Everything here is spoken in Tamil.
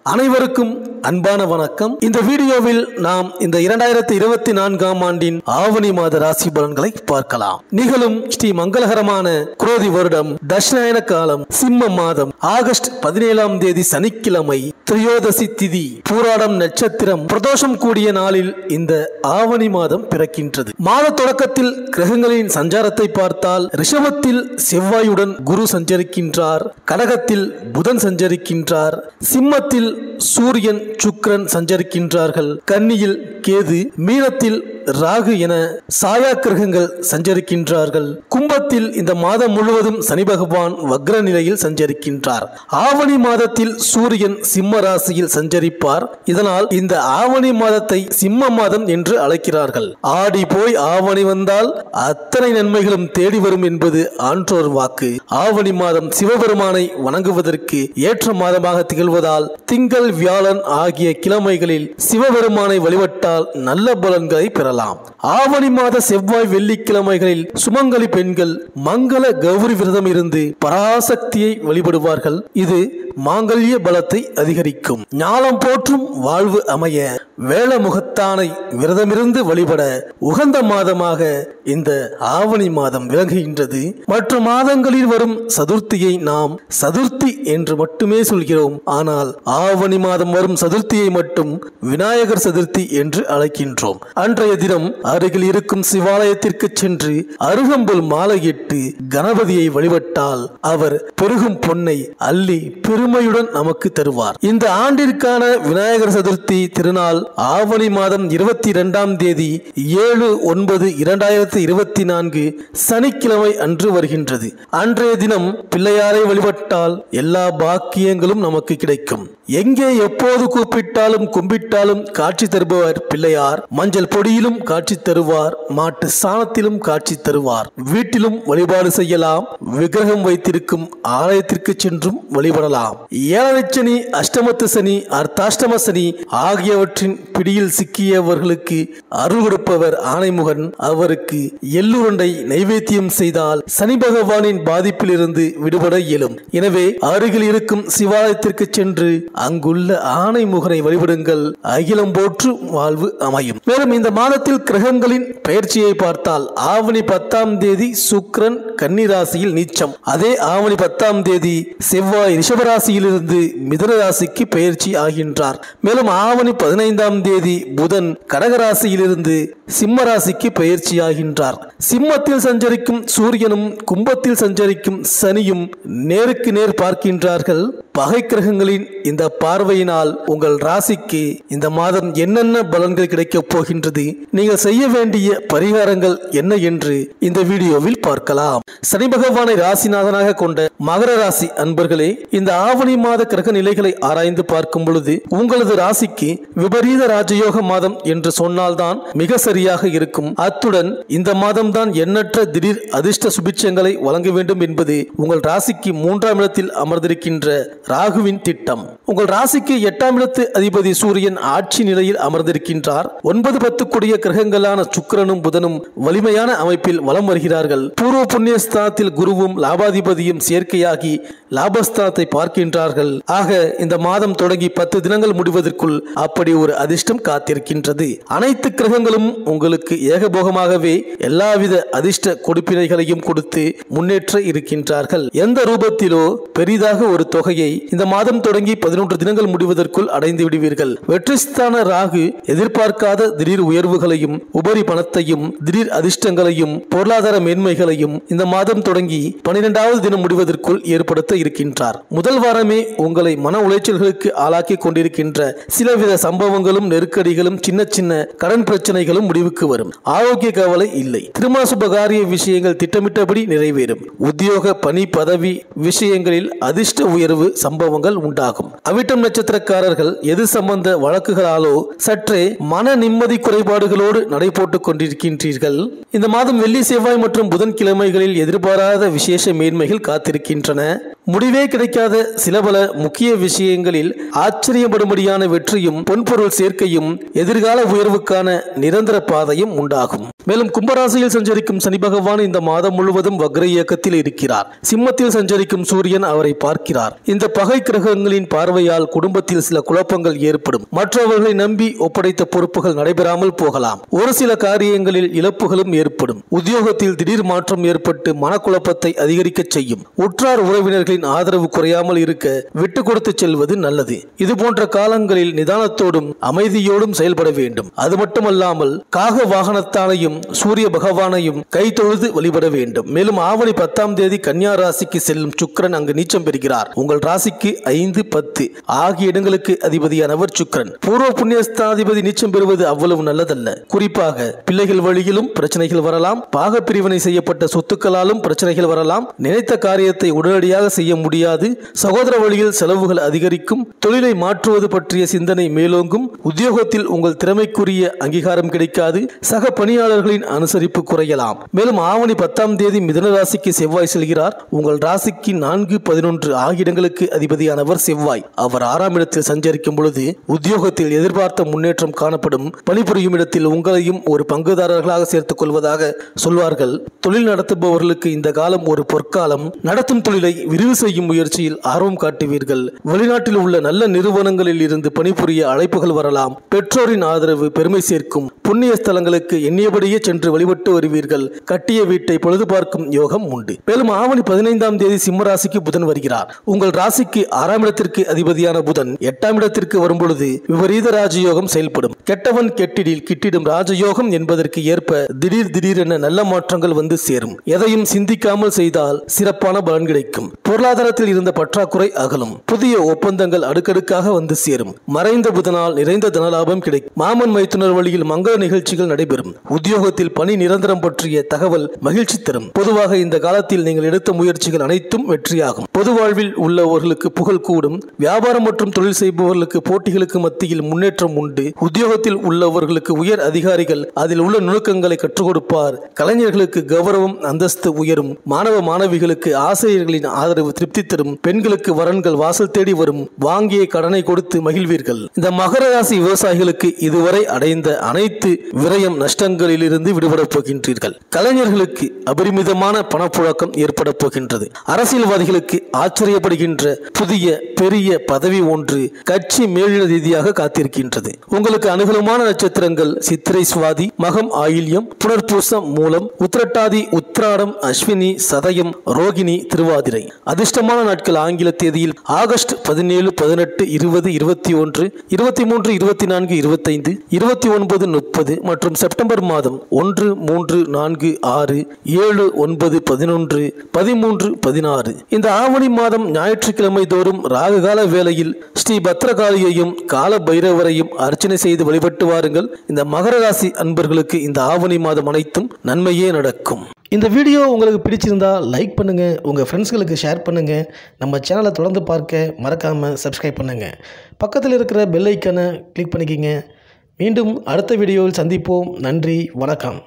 அனைவருக்கும் அன்பான வணக்கம் இந்த வீடியோவில் நாம் இந்த இரண்டாயிரத்தி இருபத்தி நான்காம் ஆண்டின் ஆவணி மாத ராசி பலன்களை பார்க்கலாம் நிகழும் ஸ்ரீ மங்களகரமான குரோதி வருடம் தட்சிணாயன காலம் சிம்ம மாதம் ஆகஸ்ட் பதினேழாம் தேதி சனிக்கிழமை திரையோதசி திதி பூராடம் நட்சத்திரம் பிரதோஷம் கூடிய நாளில் இந்த ஆவணி மாதம் பிறக்கின்றது மாத தொடக்கத்தில் கிரகங்களின் சஞ்சாரத்தை பார்த்தால் ரிஷபத்தில் செவ்வாயுடன் குரு சஞ்சரிக்கின்றார் கடகத்தில் புதன் சஞ்சரிக்கின்றார் சிம்மத்தில் சூரியன் சுக்கிரன் சஞ்சரிக்கின்றார்கள் கன்னியில் கேது மீனத்தில் ராகு என சாயா கிரகங்கள் சஞ்சரிக்கின்றார்கள் கும்பத்தில் இந்த மாதம் முழுவதும் சனி பகவான் வக்ர நிலையில் சஞ்சரிக்கின்றார் ஆவணி மாதத்தில் சூரியன் சிம்ம ராசியில் சஞ்சரிப்பார் இதனால் இந்த ஆவணி மாதத்தை சிம்ம மாதம் என்று அழைக்கிறார்கள் ஆடி போய் ஆவணி வந்தால் அத்தனை நன்மைகளும் தேடி வரும் என்பது ஆன்றோர் வாக்கு ஆவணி மாதம் சிவபெருமானை வணங்குவதற்கு ஏற்ற மாதமாக திகழ்வதால் திங்கள் வியாழன் ஆகிய கிழமைகளில் சிவபெருமானை வழிபட்டால் நல்ல பலன்களை பெறலாம் ஆவணி மாத செவ்வாய் வெள்ளிக்கிழமைகளில் சுமங்கலி பெண்கள் மங்கள கௌரி விரதம் இருந்து பராசக்தியை வழிபடுவார்கள் இது மாங்கல்ய பலத்தை அதிகரிக்கும் ஞானம் போற்றும் வாழ்வு அமைய வேளமுகத்தானை விரதமிருந்து வழிபட உகந்த மாதமாக இந்த ஆவணி மாதம் விளங்குகின்றது மற்ற மாதங்களில் வரும் சதுர்த்தியை நாம் சதுர்த்தி என்று மட்டுமே சொல்கிறோம் ஆனால் ஆவணி மாதம் வரும் சதுர்த்தியை மட்டும் விநாயகர் சதுர்த்தி என்று அழைக்கின்றோம் அன்றைய தினம் அருகில் இருக்கும் சிவாலயத்திற்கு சென்று அருகம்புல் மாலையிட்டு கணபதியை வழிபட்டால் அவர் பெருகும் பொன்னை அள்ளி பெருமையுடன் நமக்கு தருவார் இந்த ஆண்டிற்கான விநாயகர் சதுர்த்தி திருநாள் ஆவணி மாதம் இருபத்தி இரண்டாம் தேதி ஏழு ஒன்பது இரண்டாயிரத்தி இருபத்தி நான்கு சனிக்கிழமை அன்று வருகின்றது அன்றைய தினம் பிள்ளையாரை வழிபட்டால் எல்லா பாக்கியங்களும் நமக்கு கிடைக்கும் எங்கே எப்போது கூப்பிட்டாலும் கும்பிட்டாலும் காட்சி தருபவர் பிள்ளையார் மஞ்சள் பொடியிலும் காட்சி தருவார் மாட்டு சாணத்திலும் காட்சி தருவார் வீட்டிலும் வழிபாடு செய்யலாம் விக்கிரகம் வைத்திருக்கும் ஆலயத்திற்கு சென்றும் வழிபடலாம் ஏழரை சனி அஷ்டமத்து சனி அர்த்தாஷ்டம சனி ஆகியவற்றின் பிடியில் சிக்கியவர்களுக்கு அருள் கொடுப்பவர் ஆணைமுகன் அவருக்கு எள்ளுருண்டை நைவேத்தியம் செய்தால் சனி பகவானின் பாதிப்பிலிருந்து விடுபட இயலும் எனவே அருகில் இருக்கும் சிவாலயத்திற்கு சென்று அங்குள்ள ஆணைமுகனை வழிபடுங்கள் அகிலம் போற்று வாழ்வு அமையும் மேலும் இந்த மாதத்தில் கிரகங்களின் பெயர்ச்சியை பார்த்தால் ஆவணி பத்தாம் தேதி சுக்கிரன் கன்னிராசியில் நீச்சம் அதே ஆவணி பத்தாம் தேதி செவ்வாய் ரிஷபராசியிலிருந்து மிதுன ராசிக்கு பெயர்ச்சி ஆகின்றார் மேலும் ஆவணி பதினைந்தாம் தேதி புதன் கடகராசியிலிருந்து சிம்ம ராசிக்கு பெயர்ச்சி ஆகின்றார் சிம்மத்தில் சஞ்சரிக்கும் சூரியனும் கும்பத்தில் சஞ்சரிக்கும் சனியும் நேருக்கு நேர் பார்க்கின்றார்கள் பகை கிரகங்களின் இந்த பார்வையினால் உங்கள் ராசிக்கு இந்த மாதம் என்னென்ன பலன்கள் கிடைக்கப் போகின்றது நீங்கள் செய்ய வேண்டிய பரிகாரங்கள் என்ன என்று இந்த வீடியோவில் பார்க்கலாம் சனி பகவானை ராசிநாதனாக கொண்ட மகர ராசி அன்பர்களே இந்த ஆவணி மாத கிரக நிலைகளை ஆராய்ந்து பார்க்கும் பொழுது உங்களது ராசிக்கு விபரீத ராஜயோக மாதம் என்று சொன்னால்தான் மிக சரியாக இருக்கும் அத்துடன் இந்த மாதம் தான் எண்ணற்ற திடீர் அதிர்ஷ்ட சுபிட்சங்களை வழங்க வேண்டும் என்பது உங்கள் ராசிக்கு மூன்றாம் இடத்தில் அமர்ந்திருக்கின்ற ராகுவின் திட்டம் உங்கள் ராசிக்கு எட்டாம் இடத்து அதிபதி சூரியன் ஆட்சி நிலையில் அமர்ந்திருக்கின்றார் ஒன்பது பத்து கொடிய கிரகங்களான சுக்கிரனும் புதனும் வலிமையான அமைப்பில் வலம் வருகிறார்கள் பூர்வ புண்ணியஸ்தானத்தில் குருவும் லாபாதிபதியும் சேர்க்கையாகி லாபஸ்தானத்தை பார்க்கின்றார்கள் ஆக இந்த மாதம் தொடங்கி பத்து தினங்கள் முடிவதற்குள் அப்படி ஒரு அதிர்ஷ்டம் காத்திருக்கின்றது அனைத்து கிரகங்களும் உங்களுக்கு ஏகபோகமாகவே எல்லாவித அதிர்ஷ்ட கொடுப்பினைகளையும் கொடுத்து முன்னேற்ற இருக்கின்றார்கள் எந்த ரூபத்திலோ பெரிதாக ஒரு தொகையை இந்த மாதம் தொடங்கி பதினொன்று தினங்கள் முடிவதற்குள் அடைந்து விடுவீர்கள் வெற்றிஸ்தான ராகு எதிர்பார்க்காத திடீர் உயர்வுகளையும் உபரி பணத்தையும் திடீர் அதிர்ஷ்டங்களையும் பொருளாதார மேன்மைகளையும் இந்த மாதம் தொடங்கி பனிரெண்டாவது தினம் முடிவதற்குள் ஏற்படுத்த இருக்கின்றார் முதல் வாரமே உங்களை மன உளைச்சல்களுக்கு ஆளாக்கி கொண்டிருக்கின்ற சிலவித சம்பவங்களும் நெருக்கடிகளும் சின்ன சின்ன கடன் பிரச்சனைகளும் முடிவுக்கு வரும் ஆரோக்கிய கவலை இல்லை திருமண சுபகாரிய விஷயங்கள் திட்டமிட்டபடி நிறைவேறும் உத்தியோக பணி பதவி விஷயங்களில் அதிர்ஷ்ட உயர்வு சம்பவங்கள் உண்டாகும் அவிட்டம் நட்சத்திரக்காரர்கள் எது சம்பந்த வழக்குகளாலோ சற்றே மன நிம்மதி குறைபாடுகளோடு நடைபோட்டுக் கொண்டிருக்கின்றீர்கள் இந்த மாதம் வெள்ளி செவ்வாய் மற்றும் புதன் கிழமைகளில் எதிர்பாராத விசேஷ மேன்மைகள் காத்திருக்கின்றன முடிவே கிடைக்காத சில பல முக்கிய விஷயங்களில் ஆச்சரியப்படும்படியான வெற்றியும் பொன்பொருள் சேர்க்கையும் எதிர்கால உயர்வுக்கான நிரந்தர பாதையும் உண்டாகும் மேலும் கும்பராசியில் சஞ்சரிக்கும் சனி பகவான் இந்த மாதம் முழுவதும் வக்ர இயக்கத்தில் இருக்கிறார் சிம்மத்தில் சஞ்சரிக்கும் சூரியன் அவரை பார்க்கிறார் இந்த பகை கிரகங்களின் பார்வையால் குடும்பத்தில் சில குழப்பங்கள் ஏற்படும் மற்றவர்களை நம்பி ஒப்படைத்த பொறுப்புகள் நடைபெறாமல் போகலாம் ஒரு சில காரியங்களில் இழப்புகளும் ஏற்படும் உத்தியோகத்தில் திடீர் மாற்றம் ஏற்பட்டு மனக்குழப்பத்தை அதிகரிக்க செய்யும் உற்றார் உறவினர்களின் ஆதரவு குறையாமல் இருக்க விட்டு கொடுத்து செல்வது நல்லது இது போன்ற காலங்களில் நிதானத்தோடும் அமைதியோடும் செயல்பட வேண்டும் அது மட்டுமல்லாமல் காக வாகனத்தானையும் சூரிய பகவானையும் கை தொழுது வழிபட வேண்டும் மேலும் ஆவணி பத்தாம் தேதி கன்னியா ராசிக்கு செல்லும் சுக்கிரன் அங்கு நீச்சம் பெறுகிறார் உங்கள் ராசிக்கு ஐந்து பத்து ஆகிய இடங்களுக்கு அதிபதியானவர் சுக்கிரன் பூர்வ புண்ணியஸ்தாதிபதி நீச்சம் பெறுவது அவ்வளவு நல்லதல்ல குறிப்பாக பிள்ளைகள் வழியிலும் பிரச்சனைகள் வரலாம் பாக பிரிவினை செய்யப்பட்ட சொத்துக்களாலும் பிரச்சனைகள் வரலாம் நினைத்த காரியத்தை உடனடியாக செய்ய முடியாது சகோதர வழியில் செலவுகள் அதிகரிக்கும் தொழிலை மாற்றுவது பற்றிய சிந்தனை மேலோங்கும் உத்தியோகத்தில் உங்கள் திறமைக்குரிய அங்கீகாரம் கிடைக்காது சக பணியாளர்களின் அனுசரிப்பு குறையலாம் மேலும் ஆவணி பத்தாம் தேதி மிதன ராசிக்கு செவ்வாய் செல்கிறார் உங்கள் ராசிக்கு நான்கு பதினொன்று ஆகிய இடங்களுக்கு அதிபதியானவர் செவ்வாய் அவர் ஆறாம் இடத்தில் சஞ்சரிக்கும் பொழுது உத்தியோகத்தில் எதிர்பார்த்த முன்னேற்றம் காணப்படும் பணிபுரியும் இடத்தில் உங்களையும் ஒரு பங்குதாரர்களாக சேர்த்துக் கொள்வதாக சொல்வார்கள் தொழில் நடத்துபவர்களுக்கு இந்த காலம் ஒரு பொற்காலம் நடத்தும் தொழிலை விரிவு செய்யும் முயற்சியில் ஆர்வம் காட்டுவீர்கள் வெளிநாட்டில் உள்ள நல்ல நிறுவனங்களில் இருந்து பணிபுரிய அழைப்புகள் வரலாம் பெற்றோரின் ஆதரவு பெருமை சேர்க்கும் புண்ணிய ஸ்தலங்களுக்கு எண்ணியபடியே சென்று வழிபட்டு வருவீர்கள் கட்டிய வீட்டை பொழுது பார்க்கும் யோகம் உண்டு மேலும் ஆவணி பதினைந்தாம் தேதி சிம்ம ராசிக்கு புதன் வருகிறார் உங்கள் ராசிக்கு ஆறாம் இடத்திற்கு அதிபதியான புதன் எட்டாம் இடத்திற்கு வரும்பொழுது விபரீத ராஜயோகம் செயல்படும் கெட்டவன் கெட்டிடில் கிட்டிடும் ராஜயோகம் என்பதற்கு ஏற்ப திடீர் திடீரென நல்ல மாற்றங்கள் வந்து சேரும் எதையும் சிந்திக்காமல் செய்தால் சிறப்பான பலன் கிடைக்கும் பொருளாதாரத்தில் இருந்த பற்றாக்குறை அகலும் புதிய ஒப்பந்தங்கள் அடுக்கடுக்காக வந்து சேரும் மறைந்த புதனால் நிறைந்த தனலாபம் கிடைக்கும் மாமன் மைத்துனர் வழியில் மங்கள நிகழ்ச்சிகள் நடைபெறும் உத்தியோகத்தில் பணி நிரந்தரம் பற்றிய தகவல் மகிழ்ச்சி தரும் பொதுவாக இந்த காலத்தில் நீங்கள் எடுத்த முயற்சிகள் அனைத்தும் வெற்றியாகும் பொது வாழ்வில் உள்ளவர்களுக்கு புகழ் கூடும் வியாபாரம் மற்றும் தொழில் செய்பவர்களுக்கு போட்டிகளுக்கு மத்தியில் முன்னேற்றம் உண்டு உத்தியோகத்தில் உள்ளவர்களுக்கு உயர் அதிகாரிகள் அதில் உள்ள நுணுக்கங்களை கற்றுக் கொடுப்பார் கலைஞர்களுக்கு கௌரவம் அந்தஸ்து உயரும் மாணவ மாணவிகளுக்கு ஆசிரியர்களின் ஆதரவு திருப்தி தரும் பெண்களுக்கு வரன்கள் வாசல் தேடி வரும் வாங்கிய கடனை கொடுத்து மகிழ்வீர்கள் இந்த மகர ராசி விவசாயிகளுக்கு இதுவரை அடைந்த அனைத்து விரயம் நஷ்டங்களிலிருந்து விடுபடப் போகின்றீர்கள் கலைஞர்களுக்கு அபரிமிதமான பணப்புழக்கம் ஏற்பட போகின்றது அரசியல்வாதிகளுக்கு ஆச்சரியப்படுகின்ற புதிய பெரிய பதவி ஒன்று கட்சி மேலிட ரீதியாக காத்திருக்கின்றது உங்களுக்கு அனுகூலமான நட்சத்திரங்கள் சித்திரை சுவாதி மகம் ஆயில்யம் புனர்பூசம் மூலம் உத்திரட்டாதி உத்திராடம் அஸ்வினி சதயம் ரோகிணி திருவாதிரை அதிர்ஷ்டமான நாட்கள் ஆங்கில தேதியில் ஆகஸ்ட் பதினேழு பதினெட்டு இருபது இருபத்தி ஒன்று இருபத்தி மூன்று இருபத்தி நான்கு இருபத்தைந்து இருபத்தி ஒன்பது முப்பது மற்றும் செப்டம்பர் மாதம் ஒன்று மூன்று நான்கு ஆறு ஏழு ஒன்பது பதினொன்று பதிமூன்று பதினாறு இந்த ஆவணி மாதம் ஞாயிற்றுக்கிழமை தோறும் ராகுகால வேளையில் ஸ்ரீ பத்ரகாளியையும் கால பைரவரையும் அர்ச்சனை செய்து வழிபட்டு வாருங்கள் இந்த மகர ராசி அன்பர்களுக்கு இந்த ஆவணி மாதம் அனைத்தும் நன்மையே நடக்கும் இந்த வீடியோ உங்களுக்கு பிடிச்சிருந்தா லைக் பண்ணுங்கள் உங்கள் ஃப்ரெண்ட்ஸ்களுக்கு ஷேர் பண்ணுங்கள் நம்ம சேனலை தொடர்ந்து பார்க்க மறக்காமல் சப்ஸ்கிரைப் பண்ணுங்கள் பக்கத்தில் இருக்கிற பெல் ஐக்கனை கிளிக் பண்ணிக்கிங்க மீண்டும் அடுத்த வீடியோவில் சந்திப்போம் நன்றி வணக்கம்